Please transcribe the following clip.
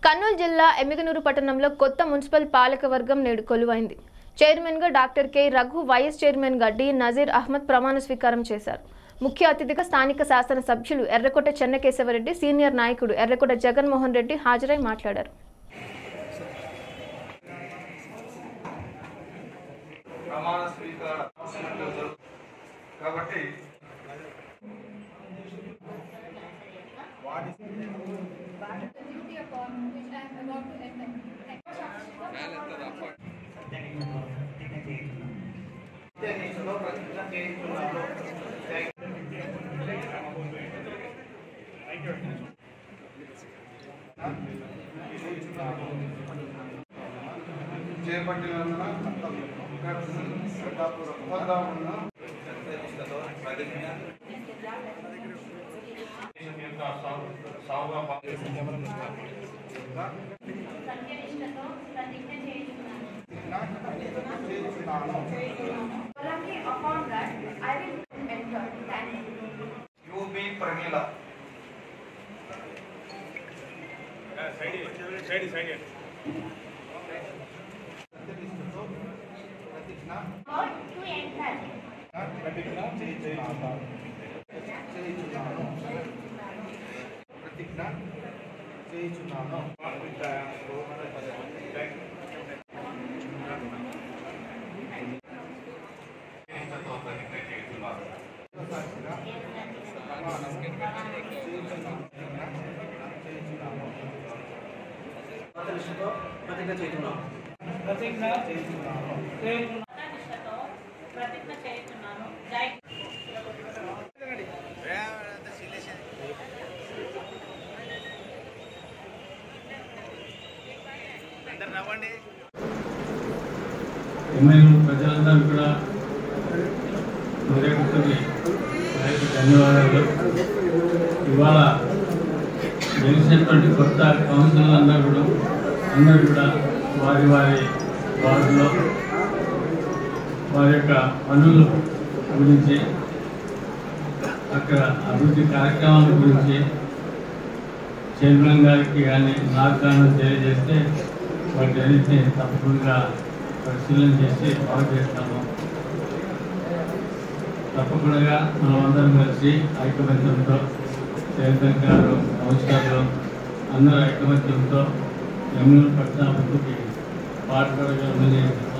కర్నూలు జిల్లా ఎమ్మిగనూరు పట్టణంలో కొత్త మున్సిపల్ పాలక వర్గం నేడు కొలువైంది చైర్మన్గా డాక్టర్ కె రఘు వైస్ చైర్మన్గా డి నజీర్ అహ్మద్ ప్రమాణ స్వీకారం చేశారు ముఖ్య అతిథిగా స్థానిక శాసన సభ్యులు ఎర్రకోట చెన్నకేశవరెడ్డి సీనియర్ నాయకుడు ఎర్రకోట జగన్మోహన్ రెడ్డి హాజరై మాట్లాడారు ప్రమాణ స్వీకార కాబట్టి duty upon which I am about to enter. దీనిలో ప్రతిజ్ఞ చేయించున్నాను చేపట్టినందున శ్రద్ధాపూర్వకంగా ప్రతిజ్ఞ దేశం యొక్క సాగు- సాగుగా Solemnly upon that I will enter. Thank you. యుబి ప్రమీల God to enter. ప్రతిజ్ఞ చేయించున్నాను ప్రతిజ్ఞ చేస్తున్నాను ప్రతిజ్ఞ చేస్తున్నాను నిష్ఠతో ప్రతిజ్ఞ చేస్తున్నాను జై ఎమ్మెల్యే ప్రజలందరూ కూడా హృదయపూర్వక వారికి ధన్యవాదాలు ఇవాళ గెలిచినటువంటి కొత్త కౌన్సిల్ అందరూ కూడా అందరూ కూడా వారి వారి వార్డులో వారి యొక్క పనుల గురించి అక్కడ అభివృద్ధి కార్యక్రమాల గురించి చైర్మన్ గారికి కానీ నాకు కానీ తెలియజేస్తే వాటి అన్నింటినీ తప్పకుండా పరిశీలన చేసి బాగు చేస్తాము తప్పకుండా మనం అందరం కలిసి ఐకమత్యంతో చైర్మన్ గారు కౌన్సిలర్లు అందరూ ఐకమత్యంతో ఎమ్మెల్యే పట్టణ అభివృద్ధికి పాటుపడగలమని